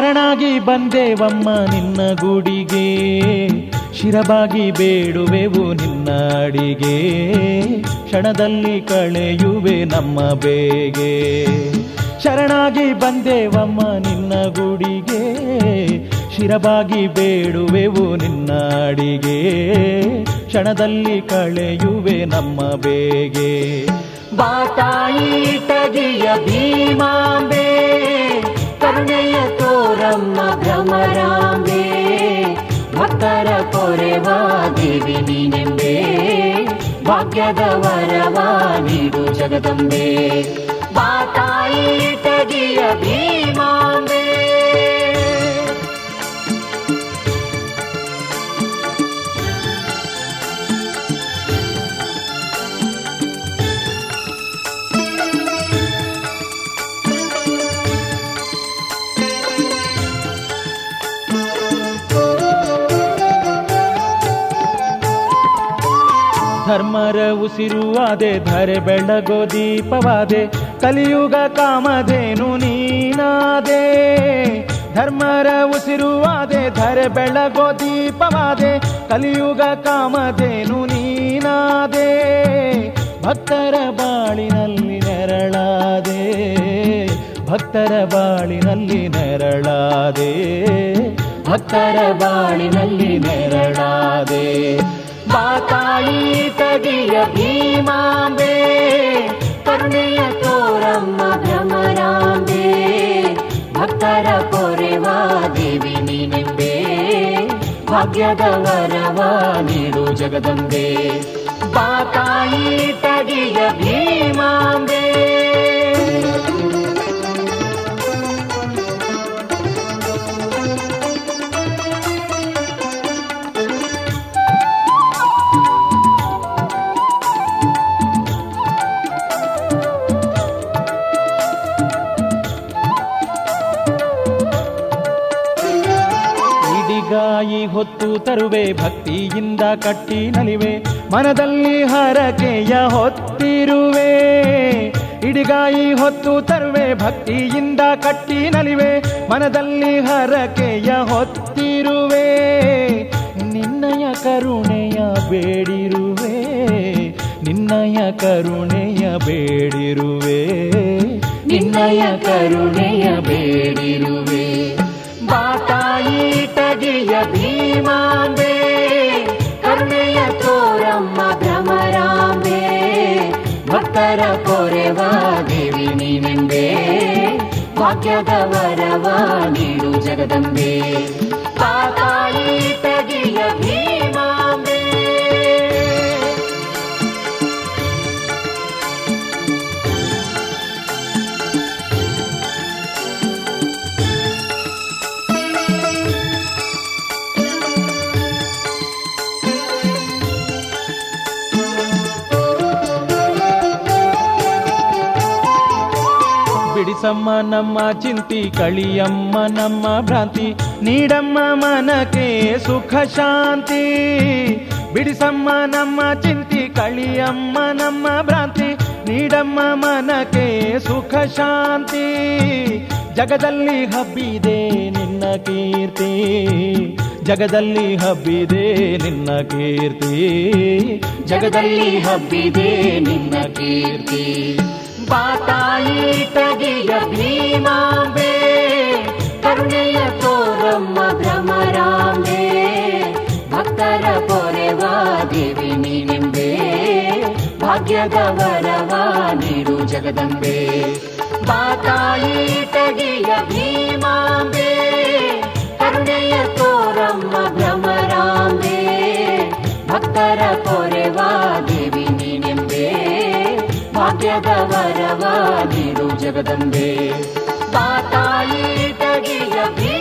ಶರಣಾಗಿ ಬಂದೇವಮ್ಮ ನಿನ್ನ ಗುಡಿಗೆ ಶಿರಬಾಗಿ ಬೇಡುವೆವು ನಿನ್ನ ಅಡಿಗೆ ಕ್ಷಣದಲ್ಲಿ ಕಳೆಯುವೆ ನಮ್ಮ ಬೇಗೆ ಶರಣಾಗಿ ಬಂದೇವಮ್ಮ ನಿನ್ನ ಗುಡಿಗೆ ಶಿರಬಾಗಿ ಬೇಡುವೆವು ನಿನ್ನ ಅಡಿಗೆ ಕ್ಷಣದಲ್ಲಿ ಕಳೆಯುವೆ ನಮ್ಮ ಬೇಗೆ ಬಾತಾಯಿ ತಗಿಯ ಭೀಮಾಂಬೆ ಕರುಣೆಯ ತೋರಮ್ಮ ಭ್ರಮರಾಂಬೆ ಭಕ್ತರ ಕೊರೆವ ದೇವಿ ನೀನೆಂಬೆ ಭಾಗ್ಯದ ವರವ ನೀಡು ಜಗದಂಬೆ ಬಾತಾಯಿ ತಗಿಯ ಭೀಮಾಂಬೆ ಧರ್ಮರ ಉಸಿರುವಾದೆ ಧರೆ ಬೆಳಗೋ ದೀಪವಾದೆ ಕಲಿಯುಗ ಕಾಮಧೇನು ನೀನಾದೆ ಧರ್ಮರ ಉಸಿರುವಾದೆ ಧರೆ ಬೆಳಗೋ ದೀಪವಾದೆ ಕಲಿಯುಗ ಕಾಮಧೇನು ನೀನಾದೆ ಭಕ್ತರ ಬಾಳಿನಲ್ಲಿ ನೆರಳಾದೆ ಭಕ್ತರ ಬಾಳಿನಲ್ಲಿ ನೆರಳಾದೆ ಭಕ್ತರ ಬಾಳಿನಲ್ಲಿ ನೆರಳಾದೆ ಬಾತಾಯಿ ತಗಿಯ ಭೀಮಾಂಬೆ ಕರುಣೆಯ ತೋರಮ್ಮ ಭ್ರಮರಾಂಬೆ ಭಕ್ತರ ಕೊರೆವ ದೇವಿ ನೀನೆಂಬೆ ಭಾಗ್ಯದ ವರವ ನೀಡು ಜಗದಂಬೆ ಬಾತಾಯಿ ತಗಿಯ ಭೀಮಾಂಬೆ ಇಡಿಗಾಯಿ ಹೊತ್ತು ತರುವೆ ಭಕ್ತಿಯಿಂದ ಕಟ್ಟಿ ನಲಿವೆ ಮನದಲ್ಲಿ ಹರಕೆಯ ಹೊತ್ತಿರುವೆ ಇಡಿಗಾಯಿ ಹೊತ್ತು ತರುವೆ ಭಕ್ತಿಯಿಂದ ಕಟ್ಟಿ ನಲಿವೆ ಮನದಲ್ಲಿ ಹರಕೆಯ ಹೊತ್ತಿರುವೆ ನಿನ್ನಯ ಕರುಣೆಯ ಬೇಡಿರುವೆ ನಿನ್ನಯ ಕರುಣೆಯ ಬೇಡಿರುವೆ ನಿನ್ನಯ ಕರುಣೆಯ ಬೇಡಿರುವೆ ಬಾತಾಯಿ ತಗಿಯ ಭೀಮಾಂಬೆ ಕರುಣೆಯ ತೋರಮ್ಮ ಭ್ರಮರಾಂಬೆ ಭಕ್ತರ ಕೊರೆವ ದೇವಿ ನೀನೆಂಬೆ ಭಾಗ್ಯದ ವರವ ನೀಡು ಜಗದಂಬೆ ಬಾತಾಯಿ ತಗಿಯ ಭೀಮಾಂಬೆ ಬಿಡಿಸಮ್ಮ ನಮ್ಮ ಚಿಂತಿ ಕಳಿಯಮ್ಮ ನಮ್ಮ ಭ್ರಾಂತಿ ನೀಡಮ್ಮ ಮನಕ್ಕೆ ಸುಖ ಶಾಂತಿ ಬಿಡಿಸಮ್ಮ ನಮ್ಮ ಚಿಂತಿ ಕಳಿಯಮ್ಮ ನಮ್ಮ ಭ್ರಾಂತಿ ನೀಡಮ್ಮ ಮನಕ್ಕೆ ಸುಖ ಶಾಂತಿ ಜಗದಲ್ಲಿ ಹಬ್ಬಿದೆ ನಿನ್ನ ಕೀರ್ತಿ ಜಗದಲ್ಲಿ ಹಬ್ಬಿದೆ ನಿನ್ನ ಕೀರ್ತಿ ಜಗದಲ್ಲಿ ಹಬ್ಬಿದೆ ನಿನ್ನ ಕೀರ್ತಿ ಬಾತಾಯಿ ತಗಿಯ ಭೀಮಾಂಬೆ ಕರುಣೆಯ ತೋರಮ್ಮ ಭ್ರಮರಾಂಬೆ ಭಕ್ತರ ಪೊರೆವ ದೇವಿ ನೀನೆಂಬೆ ಭಾಗ್ಯದ ವರವ ನೀಡು ಜಗದಂಬೆ ಬಾತಾಯಿ ತಗಿಯ ಭೀಮಾಂಬೆ ಕರುಣೆಯ ತೋರಮ್ಮ ಭ್ರಮರಾಂಬೆ ಭಕ್ತರ ಪೊರೆವ ದೇವಿ ನೀನೆಂಬೆ ಭಾಗ್ಯದ ವರವ ನೀಡು ಜಗದಂಬೆ ಬಾತಾಯಿ ತಗಿಯ ಭೀ